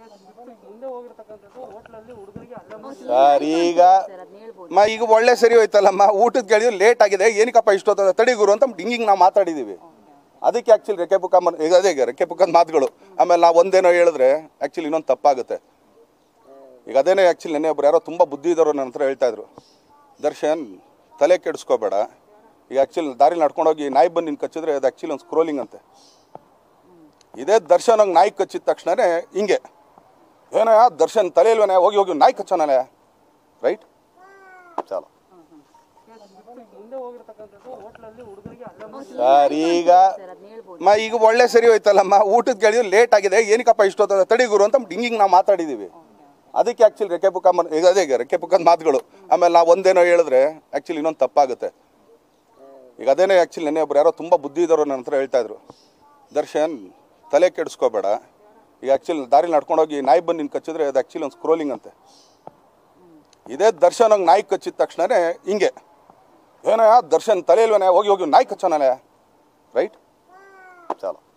ಮುಂದೆ ಹೋಗಿರ್ತಕ್ಕಂಥದ್ದು ಹೋಟ್ಲಲ್ಲಿ ಹುಡುಗರಿಗೆ ಹಲ್ಲೆ ಮಾಡಿ ಸರ್ ಈಗ ಮ ಈಗ ಒಳ್ಳೆ ಸರಿ ಹೋಯ್ತಲ್ಲಮ್ಮ ಊಟದ ಕೇಳಿದ್ರೆ ಲೇಟ್ ಆಗಿದೆ ಏನಕ್ಕಪ್ಪ ಇಷ್ಟೊತ್ತ ತಡಿ ಗುರು ಅಂತ ಹಿಂಗೆ ಹಿಂಗೆ ನಾವು ಮಾತಾಡಿದ್ದೀವಿ ಅದಕ್ಕೆ ಆ್ಯಕ್ಚುಲಿ ರೆಕ್ಕೆ ಪುಕ್ಕ ಮನ್- ಈಗ ಅದೇ ಈಗ ರೆಕ್ಕೆ ಪುಕ್ಕದ ಮಾತುಗಳು ಆಮೇಲೆ ನಾವು ಒಂದೇನೋ ಹೇಳಿದ್ರೆ ಆ್ಯಕ್ಚುಲಿ ಇನ್ನೊಂದು ತಪ್ಪಾಗುತ್ತೆ ಈಗ ಅದೇನೇ ಆ್ಯಕ್ಚುಲಿ ನೆನ್ನೆ ಒಬ್ರು ಯಾರೋ ತುಂಬ ಬುದ್ಧಿ ಇದ್ದವರು ನನ್ನ ಹತ್ರ ಹೇಳ್ತಾ ಇದ್ರು ದರ್ಶನ್ ತಲೆ ಕೆಡಿಸ್ಕೋಬೇಡ ಈಗ ಆ್ಯಕ್ಚುಲಿ ದಾರಿ ನಡ್ಕೊಂಡೋಗಿ ನಾಯಿ ಬಂದು ನಿನ್ನ ಕಚ್ಚಿದ್ರೆ ಅದು ಆ್ಯಕ್ಚುಲಿ ಒಂದು ಸ್ಕ್ರೋಲಿಂಗ್ ಅಂತೆ ಇದೇ ದರ್ಶನ್ ಹಂಗೆ ನಾಯಿ ಕಚ್ಚಿದ ತಕ್ಷಣನೇ ಹಿಂಗೆ ಏನೋ ದರ್ಶನ್ ತಲೆ ಇಲ್ವೇನೆ ಹೋಗಿ ಹೋಗಿ ನಾಯಿ ಕಚ್ಚೋನಲೆ ರೈಟ್ ಚಾಲು ಮುಂದೆ ಹೋಗಿರ್ತಕ್ಕಂಥದ್ದು ಹೋಟ್ಲಲ್ಲಿ ಹುಡುಗರಿಗೆ ಹಲ್ಲೆ ಮಾಡಿ ಸರ್ ಈಗ ಮ ಈಗ ಒಳ್ಳೆ ಸರಿ ಹೋಯ್ತಲ್ಲಮ್ಮ ಊಟದ ಕೇಳಿದ್ರೆ ಲೇಟ್ ಆಗಿದೆ ಏನಕ್ಕಪ್ಪ ಇಷ್ಟೊತ್ತ ತಡಿ ಗುರು ಅಂತ ಹಿಂಗೆ ಹಿಂಗೆ ನಾವು ಮಾತಾಡಿದ್ದೀವಿ ಅದಕ್ಕೆ ಆ್ಯಕ್ಚುಲಿ ರೆಕ್ಕೆ ಪುಕ್ಕ ಮನ್- ಈಗ ಅದೇ ಈಗ ರೆಕ್ಕೆ ಪುಕ್ಕದ ಮಾತುಗಳು ಆಮೇಲೆ ನಾವು ಒಂದೇನೋ ಹೇಳಿದ್ರೆ ಆ್ಯಕ್ಚುಲಿ ಇನ್ನೊಂದು ತಪ್ಪಾಗುತ್ತೆ ಈಗ ಅದೇನೇ ಆ್ಯಕ್ಚುಲಿ ನೆನ್ನೆ ಒಬ್ರು ಯಾರೋ ತುಂಬ ಬುದ್ಧಿ ಇದ್ದವರು ನನ್ನ ಹತ್ರ ಹೇಳ್ತಾ ಇದ್ರು ದರ್ಶನ್ ತಲೆ ಕೆಡಿಸ್ಕೋಬೇಡ ಈಗ ಆ್ಯಕ್ಚುಲಿ ದಾರಿ ನಡ್ಕೊಂಡೋಗಿ ನಾಯಿ ಬಂದು ನಿನ್ನ ಕಚ್ಚಿದ್ರೆ ಅದು ಆ್ಯಕ್ಚುಲಿ ಒಂದು ಸ್ಕ್ರೋಲಿಂಗ್ ಅಂತೆ ಇದೇ ದರ್ಶನ್ ಹಂಗೆ ನಾಯಿ ಕಚ್ಚಿದ ತಕ್ಷಣನೇ ಹಿಂಗೆ ಏನೋ ದರ್ಶನ್ ತಲೆ ಇಲ್ವೇನೆ ಹೋಗಿ ಹೋಗಿ ನಾಯಿ ಕಚ್ಚೋನಲೆ ರೈಟ್ ಚಾಲು